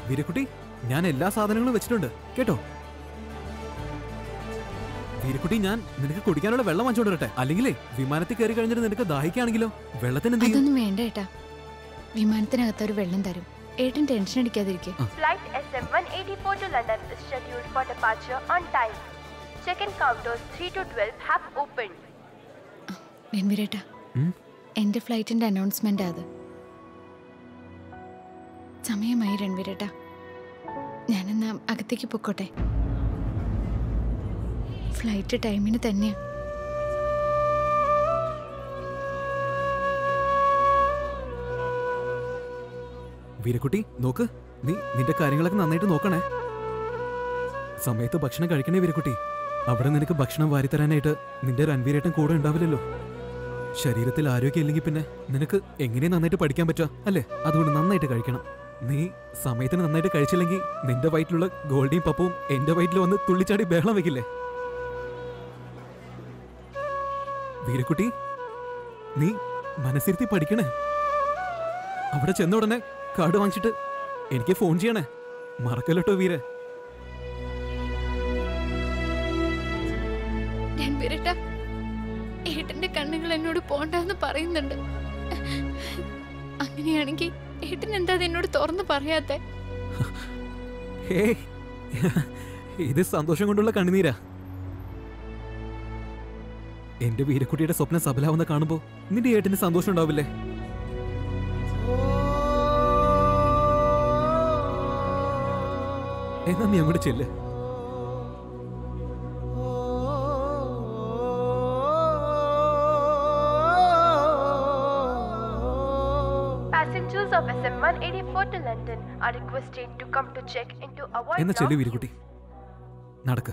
വീരക്കുട്ടി ഞാൻ എല്ലാ സാധനങ്ങളും വെച്ചിട്ടുണ്ട് കേട്ടോ വീരക്കുട്ടി ഞാൻ നിനക്ക് കുടിക്കാനുള്ള വെള്ളം വാങ്ങിച്ചോണ്ട് വരട്ടെ അല്ലെങ്കിലേ വിമാനത്തിൽ കയറി കഴിഞ്ഞിട്ട് നിനക്ക് ദാഹിക്കുകയാണെങ്കിലോ വെള്ളത്തിന് എന്ത് ചെയ്യും അതൊന്നും വേണ്ട ഏട്ടാ വിമാനത്തിനകത്ത് ഒരു വെള്ളം തരും ഏട്ടൻ ടെൻഷൻ അടിക്കാതിരിക്കെ Flight SM-184 to London is scheduled for departure on time. Check-in counters 3 to 12 have opened. രൺവീരേട്ടാ ഉം? എന്റെ ഫ്ലൈറ്റിന്റെ അനൗൺസ്മെന്റ് അത് സമയമായി രൺവീരേട്ടാ ഞാനെന്നാ അകത്തേക്ക് പൊക്കോട്ടെ ഫ്ലൈറ്റ് ടൈമിന് തന്നെയാ വീരക്കുട്ടി നോക്ക് നീ നിന്റെ കാര്യങ്ങളൊക്കെ നന്നായിട്ട് നോക്കണേ സമയത്ത് ഭക്ഷണം കഴിക്കണേ വീരക്കുട്ടി അവിടെ നിനക്ക് ഭക്ഷണം വാരിത്തരാനായിട്ട് നിന്റെ രൺവീരേട്ടൻ കൂടെ ഉണ്ടാവില്ലല്ലോ ശരീരത്തിൽ ആരോഗ്യം ഇല്ലെങ്കിൽ പിന്നെ നിനക്ക് എങ്ങനെ നന്നായിട്ട് പഠിക്കാൻ പറ്റുക അല്ലേ അതുകൊണ്ട് നന്നായിട്ട് കഴിക്കണം നീ സമയത്തിന് നന്നായിട്ട് കഴിച്ചില്ലെങ്കിൽ നിന്റെ വയറ്റിലുള്ള ഗോൾഡിയും പപ്പവും എന്റെ വയറ്റിൽ വന്ന് തുള്ളിച്ചാടി ബഹളം വെക്കില്ലേ വീരക്കുട്ടി നീ മനസ്സിരുത്തി പഠിക്കണേ അവിടെ ചെന്ന ഉടനെ കാർഡ് വാങ്ങിച്ചിട്ട് എനിക്ക് ഫോൺ ചെയ്യണേ മറക്കല്ലോ വീരെ രൺവീരേട്ടാ ഏട്ടന്റെ കണ്ണുകൾ എന്നോട് പോണ്ടെന്ന് പറയുന്നുണ്ട് അങ്ങനെയാണെങ്കിൽ ഏട്ടൻ എന്താ അത് എന്നോട് തുറന്ന് പറയാത്തെ ഹേ ഇത് സന്തോഷം കൊണ്ടുള്ള കണ്ണുനീരാ എന്റെ വീരക്കുട്ടിയുടെ സ്വപ്നം സഫലാവുന്ന കാണുമ്പോ നിന്റെ ഏട്ടിന് സന്തോഷം ഉണ്ടാവില്ലേ എന്നാ നീ അങ്ങോട്ട് ചെല്ല് Passengers of SM-184 to London are requested to come to check into avoid എന്നാ ചെല്ലു long വീരക്കുട്ടി നടക്ക്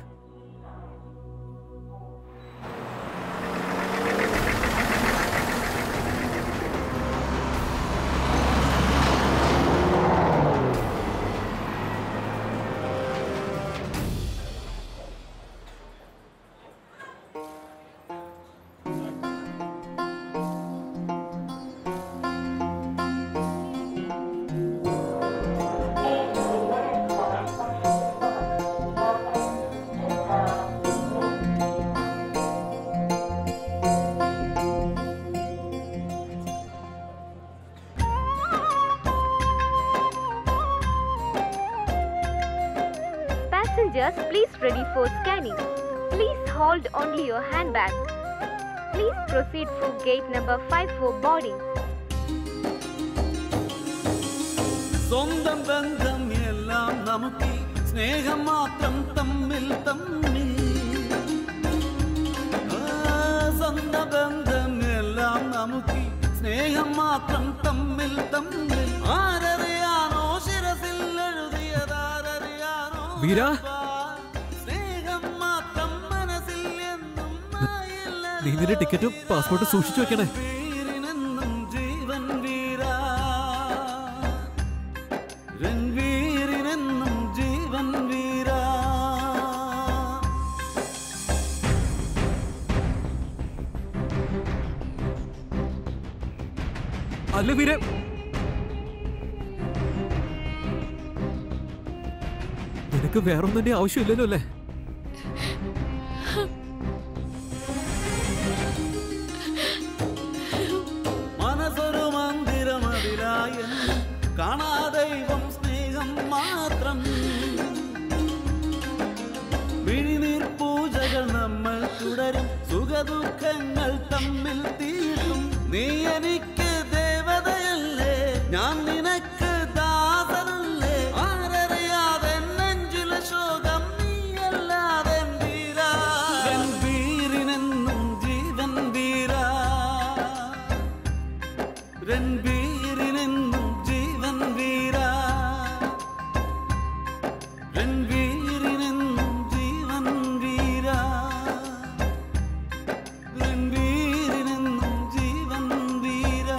Passengers, please ready for scanning. Please hold only your handbag. Please proceed through gate number 5 for boarding. സ്വന്തം ബന്ധം എല്ലാം നമുക്ക് സ്നേഹം മാത്രം തമ്മിൽ തമ്മിൽ ആ, സ്വന്തം ബന്ധം എല്ലാം നമുക്ക് സ്നേഹം മാത്രം തമ്മിൽ തമ്മിൽ ആരറിയാനോ ശിരസിൽ എഴുതിയതാരറിയാനോ വീരാ. സ്നേഹം മാത്രം മനസ്സിൽ എന്നും നീ നിന്റെ ടിക്കറ്റും പാസ്പോർട്ടും സൂക്ഷിച്ചു വെക്കണേ വീരിനെന്നും ജീവൻ വീരാ രൺവീരിനെന്നും ജീവൻ വീരാ അല്ല വീരെ നിനക്ക് വേറൊന്നിന്റെ ആവശ്യമില്ലല്ലോ അല്ലേ മനസ്സൊരു മന്ദിരമതിലായ കാണാ ദൈവം സ്നേഹം മാത്രം വിഴിനീർ പൂജകൾ നമ്മൾ തുടരും സുഖദുഃഖങ്ങൾ തമ്മിൽ തീരും നീ എനിക്ക് ദേവതയല്ലേ ഞാൻ നിനക്ക് ദാസനല്ലേ ആരറിയാതെ നെഞ്ചിലെ ശോകം നീയല്ലാതെ വീരാ വീരിനെന്നും ജീവൻ വീരാ രൺവീരിനെന്നും ജീവൻ വീരാ രൺവീരിനെന്നും ജീവൻ വീരാ രൺവീരിനെന്നും ജീവൻ വീരാ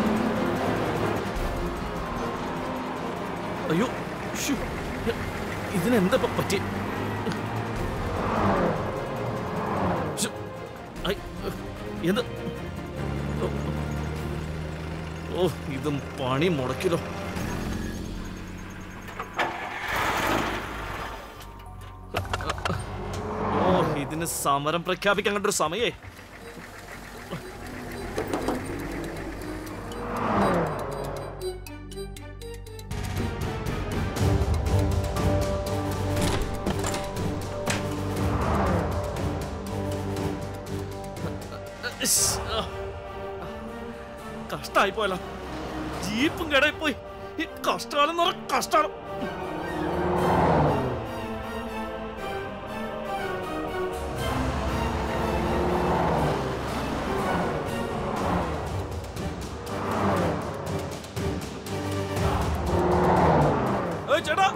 അയ്യോ ശ്ശോ. ഇതിനെന്താ ഇപ്പൊ പറ്റി ശ്ശോ. ഐ, എന്ത് ഓ. ഓ ഇതും പണി മുടക്കിലോ ഓ ഇതിന് സമരം പ്രഖ്യാപിക്കാൻ കണ്ടൊരു സമയേ ഇസ്, ആ. കഷ്ടായി പോയല്ലോ ജീപ്പും കേടായി പോയി ഈ കഷ്ടകാലം എന്ന് പറഞ്ഞാൽ കഷ്ടകാലം ഏയ് ചേട്ടാ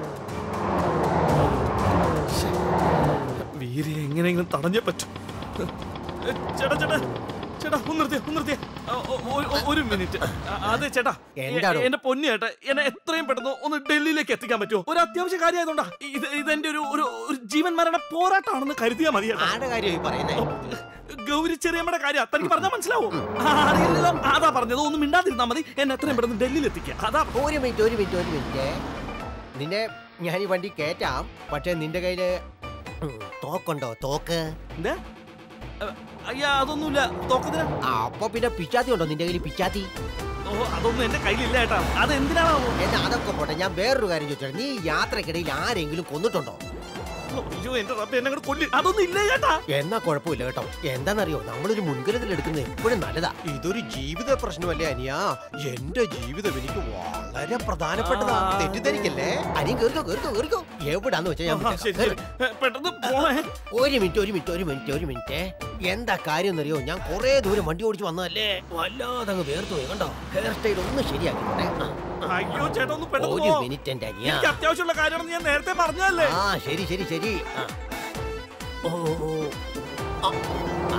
ശ്ശെ. വീരെ എങ്ങനെയെങ്കിലും തടഞ്ഞേ പറ്റൂ ഏ, ചേട്ടാ ചേട്ടാ ചേട്ടാ ഒന്ന് നിർത്തിയ ഒന്ന് നിർത്തിയ ഒരു മിനിറ്റ് ആ, അതെ ചേട്ടാ എന്താടോ? എ- എന്റെ പൊന്നു ചേട്ടാ എന്നെ എത്രയും പെട്ടെന്ന് ഒന്ന് ഡൽഹിയിലേക്ക് എത്തിക്കാൻ പറ്റുമോ ഒരു അത്യാവശ്യ കാര്യമായതുകൊണ്ടാ ഇത് ഇതെന്റെ ഒരു ഒരു ഒരു ജീവൻ മരണ പോരാട്ടമാണെന്ന് കരുതിയാ മതി ചേട്ടാ ആരുടെ കാര്യമായി പറയുന്നേ ഗൗരി ചെറിയമ്മയുടെ കാര്യം തനിക്ക് പറഞ്ഞാൽ മനസ്സിലാവോ ആ, അറിയില്ലല്ലോ അതാ പറഞ്ഞത് ഒന്ന് മിണ്ടാതിരുന്നാ മതി എന്നെ എത്രയും പെട്ടെന്ന് ഡൽഹിയിൽ എത്തിക്കുക അതാ ഒരു മിനിറ്റ് ഒരു മിനിറ്റ് ഒരു മിനിറ്റ് നിന്നെ ഞാൻ ഈ വണ്ടി കയറ്റാം പക്ഷെ നിന്റെ കയ്യില് ഉം, തോക്കുണ്ടോ തോക്ക് എന്താ അ, അയ്യാ അതൊന്നുമില്ല തോക്കത്തിനാ ആ, അപ്പൊ പിന്നെ പിച്ചാത്തി ഉണ്ടോ നിന്റെ കയ്യിൽ പിച്ചാത്തി ഓ അതൊന്നും എന്റെ കയ്യിലില്ല ചേട്ടാ അത് എന്തിനാണാവോ എന്നാ അതൊക്കെ പോട്ടെ ഞാൻ വേറൊരു കാര്യം ചോദിച്ചോ നീ യാത്രക്കിടയിൽ ആരെങ്കിലും കൊന്നിട്ടുണ്ടോ അയ്യോ എന്റെ റബ്ബ് എന്നെ കൂടെ കൊല്ലി അതൊന്നും ഇല്ല ചേട്ടാ എന്നാ കുഴപ്പമില്ല കേട്ടോ എന്താണെന്നറിയോ നമ്മളൊരു മുൻകരുതൽ എടുക്കുന്നത് എപ്പോഴും നല്ലതാ ഇതൊരു ജീവിത പ്രശ്നമല്ലേ അനിയാ എന്റെ ജീവിതം എനിക്ക് വളരെ പ്രധാനപ്പെട്ടതാ ആ. തെറ്റിദ്ധരിക്കല്ലേ അനിയും കേറിക്കോ കേറിക്കോ കേറിക്കോ എവിടാന്ന് വെച്ചാ ഞാൻ ആ, ശരി വിട്ടേക്കാം. ശരി ഏ, പെട്ടെന്ന് പോണേ ഒരു മിനിറ്റ് ഒരു മിനിറ്റ് ഒരു മിനിറ്റ് ഒരു മിനിറ്റ് എന്താ കാര്യം എന്നറിയോ ഞാൻ കുറെ ദൂരം വണ്ടി ഓടിച്ച് വന്നതല്ലേ വല്ലാതെ അങ്ങ് വേർത്തു പോയി കണ്ടോ ഹെയർ സ്റ്റൈൽ ഒന്ന് ശരിയാക്കി അയ്യോ ചേട്ടാ ഒന്ന് പെട്ടെന്ന് ഒരു പോ മിനിറ്റ് എന്റെ അനിയ എനിക്ക് അത്യാവശ്യമുള്ള കാര്യമാണെന്ന് ഞാൻ നേരത്തെ പറഞ്ഞതല്ലേ ആ ശരി ശരി ശരി ആ. ഓ ഓ, ആ, ആ.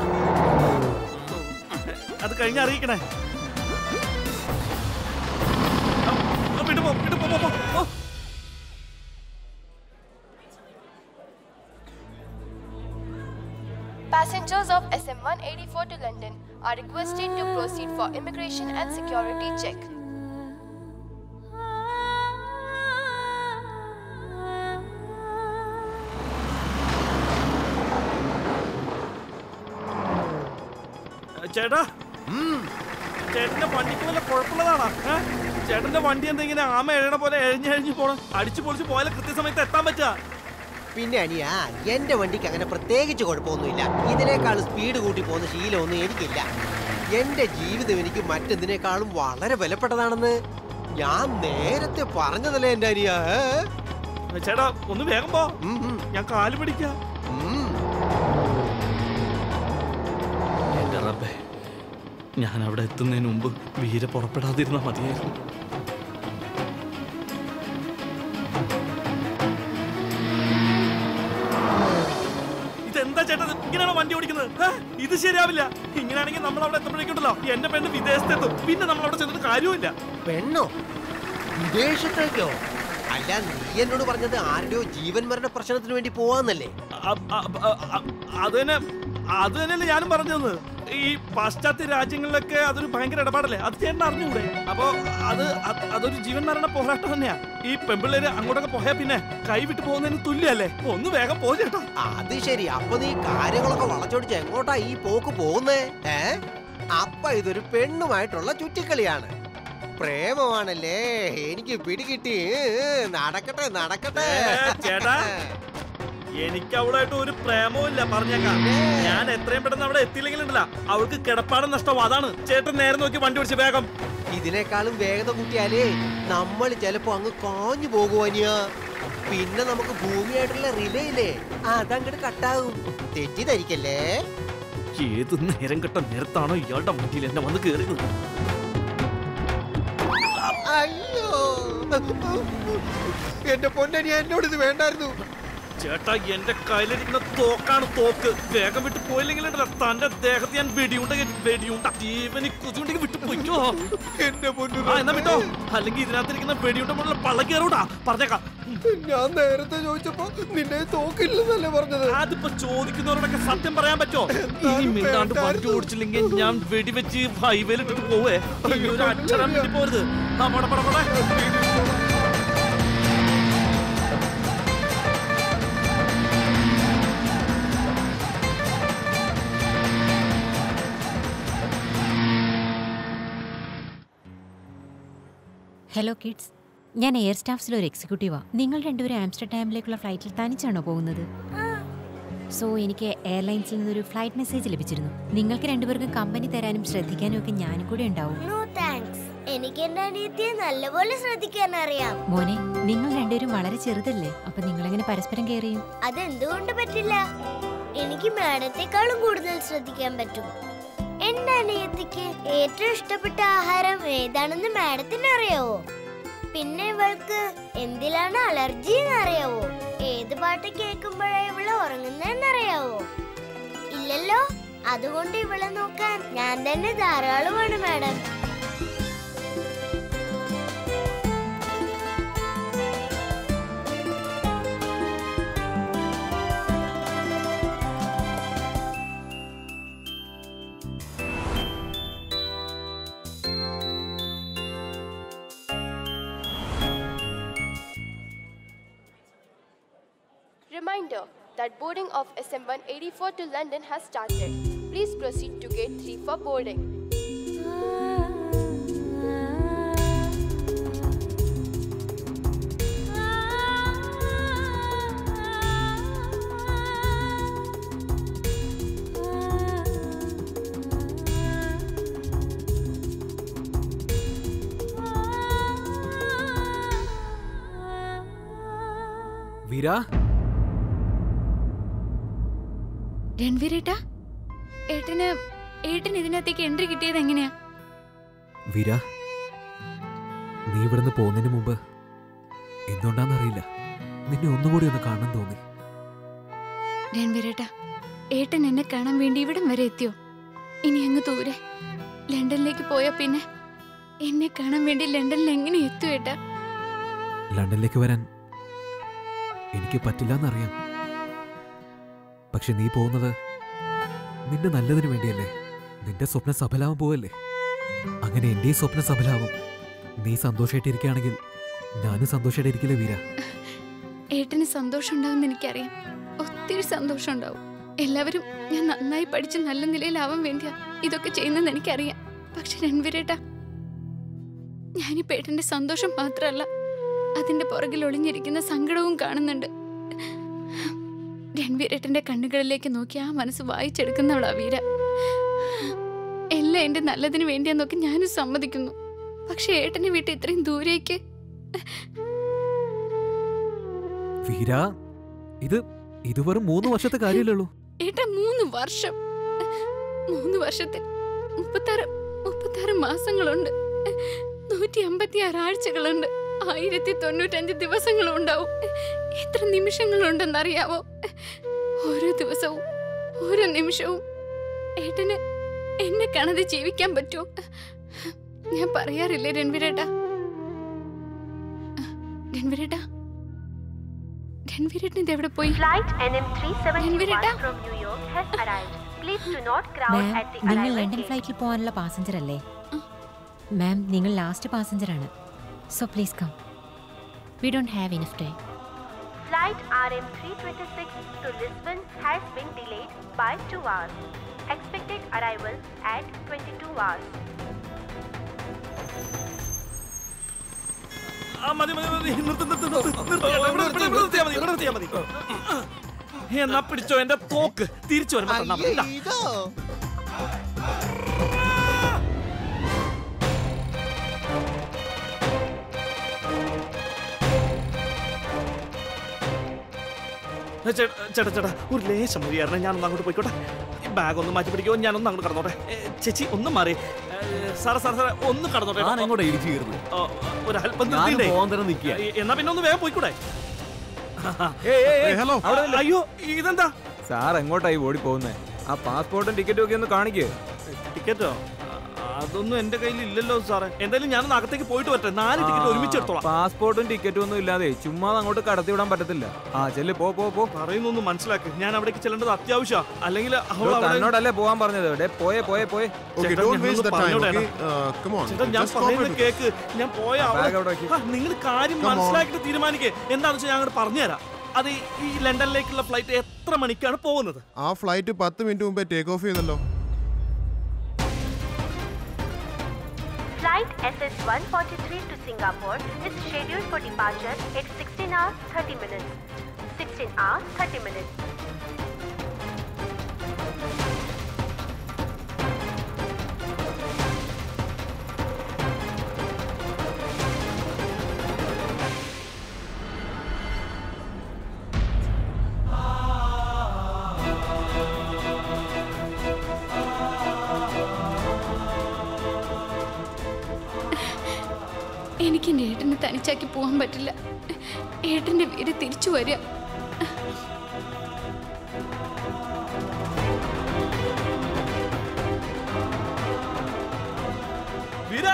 അത് കഴിഞ്ഞ് അറിയിക്കണേ ആ, ആ, വിട്ടു പോ വിട്ടു പോ, പോ, പോ, പോ. Passengers of SM184 to London are requested to proceed for immigration and security check. ചേട്ടാ ചേട്ടന്റെ വണ്ടിക്ക് വല്ല കുഴപ്പമുള്ളതാണോ ഏ? ചേട്ടന്റെ വണ്ടി എന്തെങ്കിലും ആമ എഴണ പോലെ എഴഞ്ഞ് എഴഞ്ഞ് പോണം അടിച്ചു പൊളിച്ച് പോയാലേ കൃത്യസമയത്ത് എത്താൻ പറ്റുക പിന്നെ അനിയ എന്റെ വണ്ടിക്ക് അങ്ങനെ പ്രത്യേകിച്ച് കുഴപ്പമൊന്നുമില്ല ഇതിനേക്കാൾ സ്പീഡ് കൂട്ടി പോകുന്ന ശീലമൊന്നും എനിക്കില്ല എന്റെ ജീവിതം എനിക്ക് മറ്റെന്തിനേക്കാളും വളരെ വിലപ്പെട്ടതാണെന്ന് ഞാൻ നേരത്തെ പറഞ്ഞതല്ലേ എന്റെ അനിയ ഏ? ചേട്ടാ ഒന്ന് വേഗം പോ ഉം, ഉം, ഞാൻ കാല് പിടിക്കാം ഉം. എന്റെ റബ്ബേ ഞാൻ അവിടെ എത്തുന്നതിന് മുമ്പ് വീര പുറപ്പെടാതിരുന്ന മതിയായിരുന്നു ഇതെന്താ ചേട്ടാ ഇത്? ഇങ്ങനെയാണോ വണ്ടി ഓടിക്കുന്നത് ഏ? ഇത് ശരിയാവില്ല ഇങ്ങനെയാണെങ്കിൽ നമ്മൾ അവിടെ എത്തുമ്പോഴേക്കുണ്ടല്ലോ എന്റെ പെണ്ണ് വിദേശത്തെത്തും പിന്നെ നമ്മൾ അവിടെ ചെന്നിട്ട് കാര്യമില്ല പെണ്ണോ വിദേശത്തേക്കോ അല്ല നീ എന്നോട് പറഞ്ഞത് ആരുടെയോ ജീവൻ മരണ പ്രശ്നത്തിന് വേണ്ടി പോവാന്നല്ലേ അ- അ- അ- അ- അത് തന്നെ അത് തന്നെയല്ലേ ഞാനും പറഞ്ഞത് ഈ പാശ്ചാത്യ രാജ്യങ്ങളിലൊക്കെ അതൊരു ഭയങ്കര ഇടപാടല്ലേ അത് ചേട്ടൻ അറിഞ്ഞുകൂടെ അപ്പൊ അത് അത് അതൊരു ജീവൻ മരണ പോരാട്ടം തന്നെയാ ഈ പെമ്പിള്ളേര് അങ്ങോട്ടൊക്കെ പോയാ പിന്നെ കൈവിട്ട് പോകുന്നതിന് തുല്യല്ലേ ഒന്ന് വേഗം പോ ചേട്ടാ അത് ശരി അപ്പൊ നീ കാര്യങ്ങളൊക്കെ വളച്ചൊടിച്ച് എങ്ങോട്ടാ ഈ പോക്ക് പോകുന്നേ ഏ അപ്പൊ ഇതൊരു പെണ്ണുമായിട്ടുള്ള ചുറ്റിക്കളിയാണ് പ്രേമമാണല്ലേ എനിക്ക് പിടികിട്ടി ഏ, നടക്കട്ടെ നടക്കട്ടെ ഏ, ചേട്ടാ എനിക്ക് അവളായിട്ട് ഒരു പ്രേമവും ഇല്ല പറഞ്ഞേക്കാം ഞാൻ എത്രയും പെട്ടെന്ന് അവിടെ എത്തിയില്ലെങ്കിലുണ്ടല്ല അവൾക്ക് കിടപ്പാടം നഷ്ടം അതാണ് ചേട്ടൻ നേരെ നോക്കി വണ്ടി ഓടിച്ച് വേഗം ഇതിനേക്കാളും വേഗത കൂട്ടിയാലേ നമ്മൾ ചിലപ്പോ അങ്ങ് കാഞ്ഞു പോകുവാനിയാ പിന്നെ നമുക്ക് ഭൂമിയായിട്ടുള്ള റിലേ ഇല്ലേ അതങ്ങോട്ട് കട്ടാവും തെറ്റിദ്ധരിക്കല്ലേ ഏത് നേരം കെട്ട നേരത്താണോ ഇയാളുടെ വണ്ടിയിൽ എന്നെ വന്ന് കയറിയത് അയ്യോ എന്റെ പൊന്നനി എന്നോട് ഇത് വേണ്ടായിരുന്നു ചേട്ടാ എന്റെ കയ്യിലിരിക്കുന്ന തോക്കാണ് തോക്ക് വേഗം വിട്ട് പോയില്ലെങ്കിൽ ഉണ്ടല്ലോ, തന്റെ ദേഹത്ത് ഞാൻ വെടിയുണ്ട വെടിയുണ്ട ജീവന് കുതിയുണ്ടെങ്കിൽ വിട്ടു പോയിക്കോ എന്റെ പൊന്നു ആ എന്നാ വിട്ടോ അല്ലെങ്കിൽ ഇതിനകത്തിരിക്കുന്ന വെടിയുണ്ട മുകളിൽ പള്ള കയറൂടാ പറഞ്ഞേക്കാം ഞാൻ നേരത്തെ ചോദിച്ചപ്പോ നിന്നെ തോക്കില്ലെന്നല്ലേ പറഞ്ഞത് അതിപ്പോ ചോദിക്കുന്നവരോടൊക്കെ സത്യം പറയാൻ പറ്റോ ഇനി മിണ്ടാണ്ട് വണ്ടി ഓടിച്ചില്ലെങ്കിൽ ഞാൻ വെടിവെച്ച് ഹൈവേയിൽ ഇട്ടിട്ട് പോവേ ഇനി ഒരു അക്ഷരം വേണ്ടി പോരുത് ആ പോടെ പോടെ പോടെ ഹലോ കിഡ്സ് ഞാൻ എയർ സ്റ്റാഫ്സിൽ ഒരു എക്സിക്യൂട്ടീവാ നിങ്ങൾ രണ്ടുപേരും ആംസ്റ്റർഡാമിലേക്കുള്ള ഫ്ലൈറ്റിൽ തനിച്ചാണോ പോകുന്നത് സോ എനിക്ക് എയർലൈൻസിൽ നിന്നൊരു ഫ്ലൈറ്റ് മെസ്സേജ് ലഭിച്ചിരുന്നു നിങ്ങൾക്ക് രണ്ടുപേർക്കും കമ്പനി തരാനും ശ്രദ്ധിക്കാനും ഒക്കെ ഞാനും കൂടെ ഉണ്ടാവും നോ താങ്ക്സ് എനിക്ക് എന്റെ അനിയത്തിയെ നല്ലപോലെ ശ്രദ്ധിക്കാൻ അറിയാം മോനെ നിങ്ങൾ രണ്ടുപേരും വളരെ ചെറുതല്ലേ അപ്പൊ നിങ്ങളെങ്ങനെ പരസ്പരം കെയർ ചെയ്യും അതെന്തുകൊണ്ട് പറ്റില്ല എനിക്ക് മാഡത്തെക്കാളും കൂടുതൽ ശ്രദ്ധിക്കാൻ പറ്റും എന്റെ അനിയത്തിക്ക് ഏറ്റവും ഇഷ്ടപ്പെട്ട ആഹാരം ഏതാണെന്ന് മാഡത്തിന് അറിയാവോ പിന്നെ ഇവൾക്ക് എന്തിലാണ് അലർജി എന്നറിയാവോ ഏത് പാട്ട് കേൾക്കുമ്പോഴാ ഇവള് ഉറങ്ങുന്നതെന്നറിയാവോ ഇല്ലല്ലോ അതുകൊണ്ട് ഇവളെ നോക്കാൻ ഞാൻ തന്നെ ധാരാളമാണ് madam Reminder that boarding of SM184 to London has started. Please proceed to gate 3 for boarding. വീര രൺവീരേട്ടാ ഏട്ടന് ഏട്ടന് ഇതിനകത്തേക്ക് എൻട്രി കിട്ടിയത് എങ്ങനെയാ വീര നീ ഇവിടുന്ന് പോകുന്നതിന് മുമ്പ് എന്തുകൊണ്ടാന്നറിയില്ല നിന്നെ ഒന്നുകൂടി ഒന്ന് കാണാൻ തോന്നി രൺവീരേട്ടാ ഏട്ടൻ എന്നെ കാണാൻ വേണ്ടി ഇവിടം വരെ എത്തിയോ ഇനി അങ്ങ് ദൂരെ ലണ്ടനിലേക്ക് പോയാ പിന്നെ എന്നെ കാണാൻ വേണ്ടി ലണ്ടനിൽ എങ്ങനെ എത്തും ഏട്ടാ ലണ്ടനിലേക്ക് വരാൻ എനിക്ക് പറ്റില്ല എന്നറിയാം പക്ഷെ നീ പോകുന്നത് നിന്റെ നല്ലതിന് വേണ്ടിയല്ലേ നിന്റെ സ്വപ്നം സഫലാവാൻ പോവല്ലേ അങ്ങനെ എന്റെയും സ്വപ്നം സഫലാവും നീ സന്തോഷമായിട്ടിരിക്കുകയാണെങ്കിൽ ഞാനും സന്തോഷമായിട്ടിരിക്കില്ലേ വീര ഏട്ടന് സന്തോഷം ഉണ്ടാവും എനിക്കറിയാം ഒത്തിരി സന്തോഷം ഉണ്ടാവും എല്ലാവരും ഞാൻ നന്നായി പഠിച്ച് നല്ല നിലയിലാവാൻ വേണ്ടിയാ ഇതൊക്കെ ചെയ്യുന്നതെന്ന് എനിക്കറിയാം പക്ഷെ രൺവീരേട്ടാ ഞാനിപ്പോ ഏട്ടന്റെ സന്തോഷം മാത്രമല്ല അതിന്റെ പുറകിൽ ഒളിഞ്ഞിരിക്കുന്ന സങ്കടവും കാണുന്നുണ്ട് രൺവീരേട്ടന്റെ കണ്ണുകളിലേക്ക് നോക്കി ആ മനസ്സ് വായിച്ചെടുക്കുന്നവളാ വീര എല്ലാം എന്റെ നല്ലതിന് വേണ്ടിയാന്നൊക്കെ ഞാനും സമ്മതിക്കുന്നു പക്ഷെ ഏട്ടനെ വിട്ട് ഇത്രയും ദൂരേക്ക് വീര ഇത് ഇത് വെറും മൂന്ന് വർഷത്തെ കാര്യമല്ലേ ഏട്ടാ മൂന്ന് വർഷം മൂന്ന് വർഷത്തിൽ മുപ്പത്താറ് മുപ്പത്താറ് മാസങ്ങളുണ്ട് നൂറ്റി അമ്പത്തി ആറ് ആഴ്ചകളുണ്ട് ആയിരത്തി തൊണ്ണൂറ്റഞ്ച് ദിവസങ്ങളും ഉണ്ടാവും എത്ര നിമിഷങ്ങളുണ്ടെന്നറിയാവോ ഓരോ ദിവസവും ഓരോ നിമിഷവും ഏട്ടന് എന്നെ കാണാതെ ജീവിക്കാൻ പറ്റുമോ ഞാൻ പറയാറില്ലേ രൺവീരേട്ടാ രൺവീരേട്ടാ രൺവീരേട്ടൻ ഇത് എവിടെ പോയി Flight NM371 രൺവീരേട്ടാ from New York has arrived. Please do not crowd ma'am at the നിങ്ങൾ arrival ലണ്ടൻ gate. ഫ്ലൈറ്റിൽ പോകാനുള്ള പാസഞ്ചർ അല്ലേ മാം നിങ്ങൾ ലാസ്റ്റ് പാസഞ്ചർ ആണ് so please come we don't have enough time Flight RM326 to Lisbon has been delayed by 2 hours. Expected arrival at 22 hours. ആ, മതി മതി മതി നിർത്ത് നിർത്ത് നിർത്ത് നിർത്ത് ഇവിടെ- ഇവിടെ- ഇവിടെ നിർത്തിയാ മതി ഇവിടെ നിർത്തിയാ മതി എന്നാ പിടിച്ചോ എന്റെ തോക്ക് തിരിച്ചു വരുമ്പോ തന്നാ മതി. ഇതാ. ഇതോ ഏ, ചേ- ചേട്ടാ ചേട്ടാ ഒരു ലേശം മതിയായിരുന്നു ഞാനൊന്ന് അങ്ങോട്ട് പോയിക്കോട്ടെ ഈ ബാഗ് ഒന്ന് മാറ്റി പിടിക്കുമോ ഞാനൊന്ന് അങ്ങോട്ട് കടന്നോട്ടെ ഏ, ചേച്ചി ഒന്ന് മാറി ഏ, സാറേ സാറേ സാറേ ഒന്ന് കടന്നോട്ടെ ഞാൻ എങ്ങോട്ടാ ഇടിച്ചു കയറുന്നത് ഓ, ഒരു അല്പം ഞാൻ നിർത്തിയിട്ടേ. പോകാൻ തന്നെ നിൽക്കുക ഏ, എന്നാ പിന്നെ ഒന്ന് വേഗം പോയിക്കൂടെ ഹലോ അയ്യോ ഇതെന്താ സാർ എങ്ങോട്ടായി ഓടി പോകുന്നേ ആ പാസ്പോർട്ടും ടിക്കറ്റും ഒക്കെ ഒന്ന് കാണിക്കേ ടിക്കറ്റോ അതൊന്നും എന്റെ കയ്യിൽ ഇല്ലല്ലോ സാറേ എന്തായാലും ഞാനൊന്ന് അകത്തേക്ക് പോയിട്ട് വരട്ടെ നാല് ടിക്കറ്റ് ഒരുമിച്ച് എടുത്തോളാം പാസ്പോർട്ടും ടിക്കറ്റും ഒന്നും ഇല്ലാതെ ചുമ്മാ അങ്ങോട്ട് കടത്തി വിടാൻ പറ്റത്തില്ല ആ ചെല്ല് പോ പോ പോ പറയുന്നൊന്ന് മനസ്സിലാക്ക് ഞാൻ അവിടേക്ക് ചെല്ലേണ്ടത് അത്യാവശ്യം അല്ലെങ്കിൽ അവൾ ഇതോ അവിടെ- തന്നോടല്ലേ പോവാൻ പറഞ്ഞത് ഡേ പോയേ പോയേ പോയേ Okay, ചേട്ടാ, don't ഞാനൊന്ന് waste the time, പറഞ്ഞോട്ടെ, okay? Uh, come on, ചേട്ടാ, ഞാൻ just പറയുന്നത് cooperate with കേക്ക് ഞാൻ പോയ ആ, bag അവിടെ വെക്ക്. നിങ്ങൾ കാര്യം Come on. മനസ്സിലാക്കിയിട്ട് തീരുമാനിക്കേ എന്താണെന്ന് വെച്ചാൽ ഞാൻ അങ്ങോട്ട് പറഞ്ഞുതരാം അത് ഈ- ഈ ലണ്ടനിലേക്കുള്ള ഫ്ലൈറ്റ് എത്ര മണിക്കാണ് പോകുന്നത് ആ ഫ്ലൈറ്റ് പത്ത് മിനിറ്റ് മുമ്പേ ടേക്ക് ഓഫ് ചെയ്തല്ലോ Flight SS-143 to Singapore is scheduled for departure at 16 hours 30 minutes. 16 hours 30 minutes. എനിക്ക് എൻ്റെ ഏട്ടനെ തനിച്ചാക്കി പോകാൻ പറ്റില്ല ഏട്ടൻ്റെ വീട് തിരിച്ചു വരിക വീരാ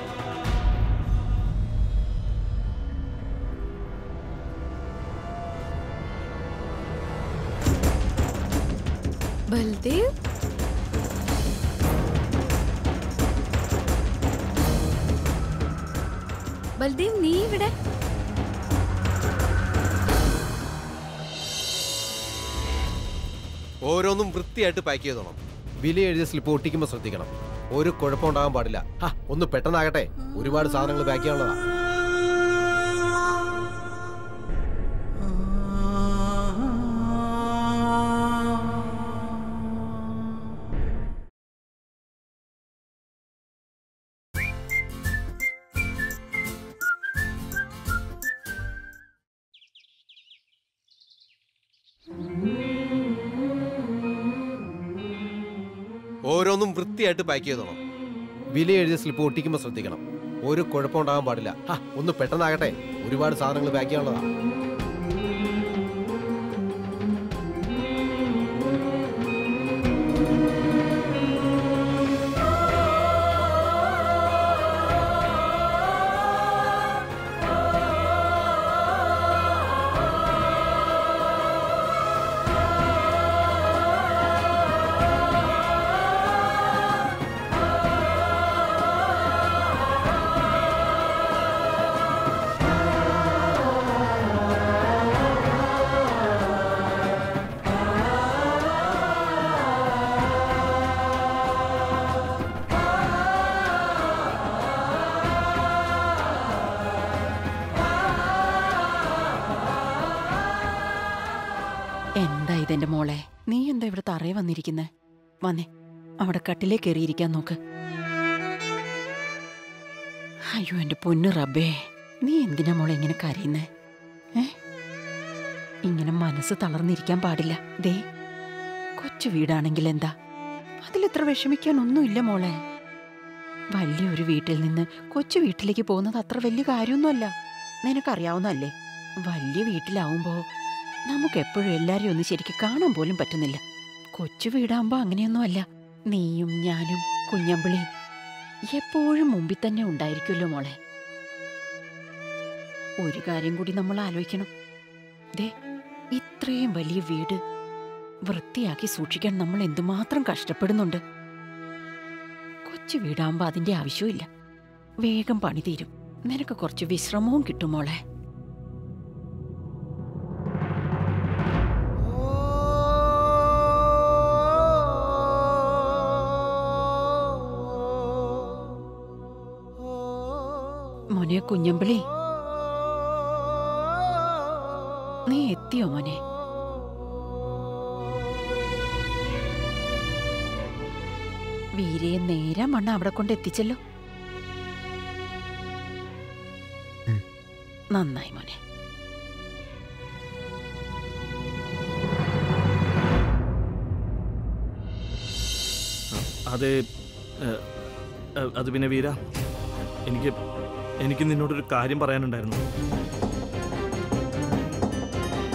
ബൽദേവ് ബൽദേവ് നീ ഇവിടെ ഓരോന്നും വൃത്തിയായിട്ട് പാക്ക് ചെയ്തോണം വില എഴുതിയ സ്ലിപ്പ് ഒട്ടിക്കുമ്പോൾ ശ്രദ്ധിക്കണം ഒരു കുഴപ്പമുണ്ടാകാൻ പാടില്ല ഹാ, ഒന്ന് പെട്ടെന്നാകട്ടെ ഒരുപാട് സാധനങ്ങൾ പാക്ക് ചെയ്യാനുള്ളതാ ഓരോന്നും വൃത്തിയായിട്ട് പാക്ക് ചെയ്തോണം വില എഴുതിയ സ്ലിപ്പ് ഒട്ടിക്കുമ്പോൾ ശ്രദ്ധിക്കണം ഒരു കുഴപ്പമുണ്ടാകാൻ പാടില്ല ഹാ, ഒന്ന് പെട്ടെന്നാകട്ടെ ഒരുപാട് സാധനങ്ങൾ പാക്ക് ചെയ്യാനുള്ളതാ എന്താ ഇതെന്റെ മോളെ നീ എന്താ ഇവിടെ തറയെ വന്നിരിക്കുന്നെ വന്നേ അവിടെ കട്ടിലേ കയറിയിരിക്കാൻ നോക്ക് അയ്യോ എന്റെ പൊന്നു റബ്ബേ നീ എന്തിനാ മോളെ ഇങ്ങനെ കരയുന്നേ ഏ ഇങ്ങനെ മനസ്സ് തളർന്നിരിക്കാൻ പാടില്ല ദേ കൊച്ചു വീടാണെങ്കിൽ എന്താ അതിലിത്ര വിഷമിക്കാൻ ഒന്നുമില്ല മോളെ വലിയൊരു വീട്ടിൽ നിന്ന് കൊച്ചു വീട്ടിലേക്ക് പോകുന്നത് അത്ര വലിയ കാര്യമൊന്നുമല്ല നിനക്കറിയാവുന്നല്ലേ വലിയ വീട്ടിലാവുമ്പോ നമുക്ക് എപ്പോഴും എല്ലാരെയും ഒന്ന് ശരിക്കും കാണാൻ പോലും പറ്റുന്നില്ല കൊച്ചു വീടാകുമ്പോ അങ്ങനെയൊന്നുമല്ല നീയും ഞാനും കുഞ്ഞമ്പിളിയും എപ്പോഴും മുമ്പിൽ തന്നെ ഉണ്ടായിരിക്കുമല്ലോ മോളെ ഒരു കാര്യം കൂടി നമ്മൾ ആലോചിക്കണം ദേ ഇത്രയും വലിയ വീട് വൃത്തിയാക്കി സൂക്ഷിക്കാൻ നമ്മൾ എന്തുമാത്രം കഷ്ടപ്പെടുന്നുണ്ട് കൊച്ചു വീടാകുമ്പോ അതിന്റെ ആവശ്യമില്ല വേഗം പണി തീരും നിനക്ക് കുറച്ച് വിശ്രമവും കിട്ടും മോളെ മോനെ കുഞ്ഞമ്പിളി നീ എത്തിയോ മോനെ വീരയെ നേരെ മണ്ണ അവിടെ കൊണ്ട് എത്തിച്ചല്ലോ നന്നായി മോനെ അത് ഏ, ഏ, അത് പിന്നെ വീര എനിക്ക് എനിക്ക് നിന്നോടൊരു കാര്യം പറയാനുണ്ടായിരുന്നു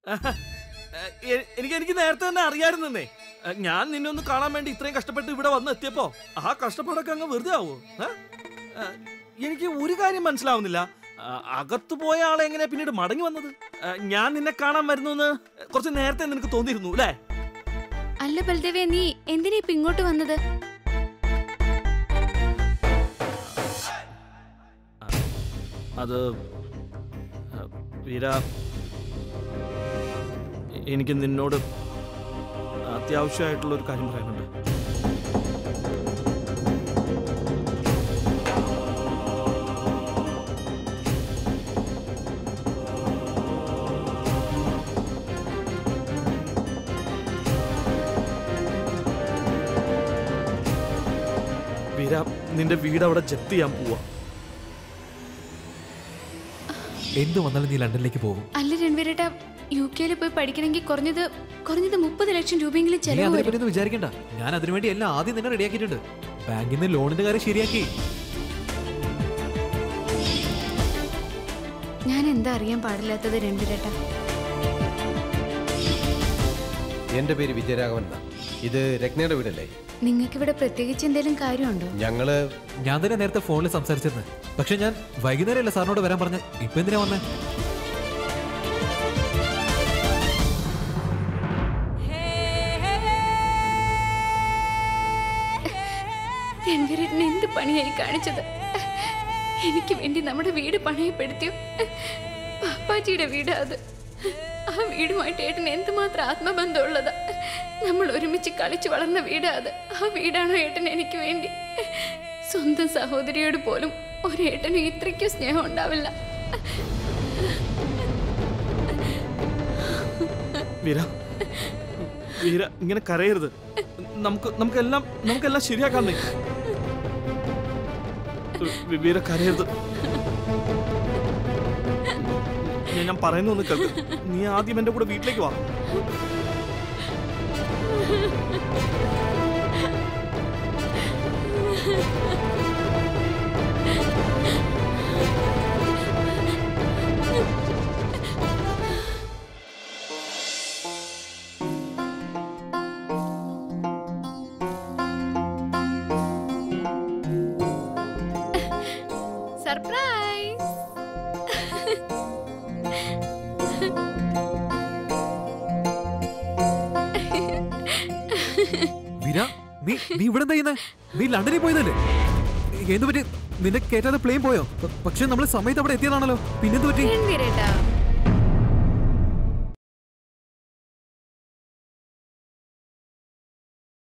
എ- എനിക്ക് എനിക്ക് നേരത്തെ തന്നെ അറിയായിരുന്നേ ഞാൻ നിന്നെ ഒന്ന് കാണാൻ വേണ്ടി ഇത്രയും കഷ്ടപ്പെട്ട് ഇവിടെ വന്ന് എത്തിയപ്പോ ആ കഷ്ടപ്പാടൊക്കെ അങ്ങ് വെറുതെ ആവോ ഏ? ഏ, എനിക്ക് ഒരു കാര്യം മനസ്സിലാവുന്നില്ല ആ, അകത്ത് പോയ ആളെ എങ്ങനെയാ പിന്നീട് മടങ്ങി വന്നത് ഏ, ഞാൻ നിന്നെ കാണാൻ വരുന്നു എന്ന് കുറച്ച് നേരത്തെ നിനക്ക് തോന്നിയിരുന്നു അല്ലേ അല്ല ബൽദേവേ നീ എന്തിനാ ഇപ്പൊ ഇങ്ങോട്ട് വന്നത് അത് ആ, വീര എ- എനിക്ക് നിന്നോട് അത്യാവശ്യമായിട്ടുള്ള ഒരു കാര്യം പറയാനുണ്ട് വീര നിന്റെ വീട് അവിടെ ജപ്തി ചെയ്യാൻ പോവാ എന്ത് വന്നാലും നീ ലണ്ടനിലേക്ക് പോകും അല്ല രൺവീരേട്ട യു കെയിൽ പോയി പഠിക്കണമെങ്കിൽ കുറഞ്ഞത് കുറഞ്ഞത് മുപ്പത് ലക്ഷം രൂപയെങ്കിലും നീ ചെലവ് അതിനെ വരും പറ്റി ഒന്നും വിചാരിക്കണ്ട ഞാൻ അതിനുവേണ്ടി എല്ലാം ആദ്യം തന്നെ റെഡിയാക്കിയിട്ടുണ്ട് ബാങ്കിൽ നിന്ന് ലോണിന്റെ കാര്യം ശരിയാക്കി ഞാൻ എന്താ അറിയാൻ പാടില്ലാത്തത് രൺവീരേട്ട എന്റെ പേര് വിജയരാഘവൻ എന്നാ. ഇത് രത്നയുടെ വീടല്ലേ നിങ്ങൾക്ക് ഇവിടെ പ്രത്യേകിച്ച് എന്തെങ്കിലും കാര്യമുണ്ടോ ഞങ്ങള് ഞാൻ തന്നെ നേരത്തെ ഫോണിൽ സംസാരിച്ചിരുന്നു പക്ഷെ ഞാൻ വൈകുന്നേരം അല്ല സാറിനോട് വരാൻ പറഞ്ഞ ഇപ്പൊ എന്തിനാ വന്നേ രൺവീരേട്ടൻ എന്ത് പണിയായി കാണിച്ചത് എനിക്ക് വേണ്ടി നമ്മുടെ വീട് പണയപ്പെടുത്തിയോ പാപ്പാജിയുടെ വീട് അത് ആ വീടുമായിട്ട് ഏട്ടൻ എന്തുമാത്രം ആത്മബന്ധമുള്ളതാ നമ്മൾ ഒരുമിച്ച് കളിച്ചു വളർന്ന വീട് അത് ആ വീടാണോ ഏട്ടൻ എനിക്ക് വേണ്ടി സ്വന്തം സഹോദരിയോട് പോലും ഒരേട്ടനും ഇത്രയ്ക്കും സ്നേഹം ഉണ്ടാവില്ല വീര വീര ഇങ്ങനെ കരയരുത് നമുക്ക് നമുക്കെല്ലാം നമുക്കെല്ലാം ശരിയാക്കാൻ നീ വി- വീര കരയരുത് ഞാൻ- ഞാൻ പറയുന്ന ഒന്ന് കേൾക്ക് നീ ആദ്യം എന്റെ കൂടെ വീട്ടിലേക്ക് വാ സർപ്രൈസ് വിര നീ നീ ഇവിടെ എന്താ ചെയ്യുന്നേ നീ ലണ്ടനിൽ പോയതല്ലേ എന്ത് പറ്റി നിന്നെ കേറ്റാതെ പ്ലെയിൻ പോയോ പ- പക്ഷെ നമ്മൾ സമയത്ത് അവിടെ എത്തിയതാണല്ലോ പിന്നെന്ത് പറ്റി രൺവീരേട്ടാ